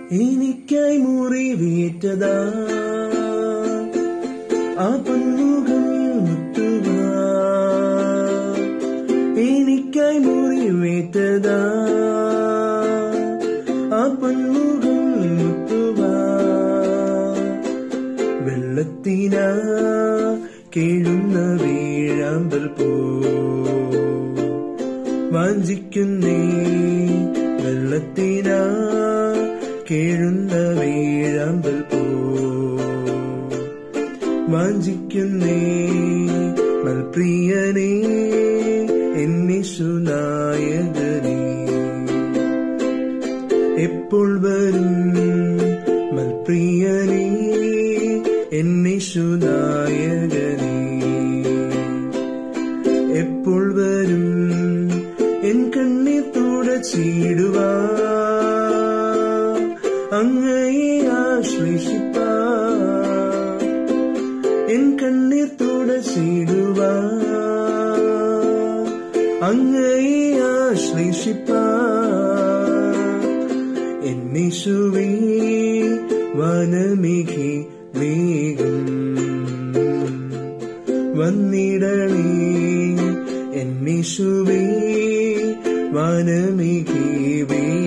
എനിക്കായി മുറിവേറ്റതാ ആ പൊന്മുഖം മുത്തുവാ എനിക്കായി മുറിവേറ്റതാ ആ പൊന്മുഖം മുത്തുവാ വെള്ളത്തിനാ കേഴുന്ന വീഴാമ്പൽ പോ വാഞ്ചിക്കുന്നേ വെള്ളത്തിനാ കേഴുന്ന വീഴാമ്പൽ പോ വാഞ്ചിക്കുന്നേ മൽപ്രിയനേ എന്നിശുനായകനേ എപ്പോൾ വരും മൽപ്രിയനേ എന്നിശുനായകനേ എപ്പോൾ വരും എൻ കണ്ണീർ തുടച്ചിടുവാ അങ്ങയെ ആശ്ലേഷിപ്പാ എൻ കണ്ണീർ തുടച്ചിടുവാ അങ്ങയെ ആശ്ലേഷിപ്പാ എന്നീശുവേ വനമേഘി വേഗം വന്നിടണേ എന്നീശുവേ വനമേഘി വേഗം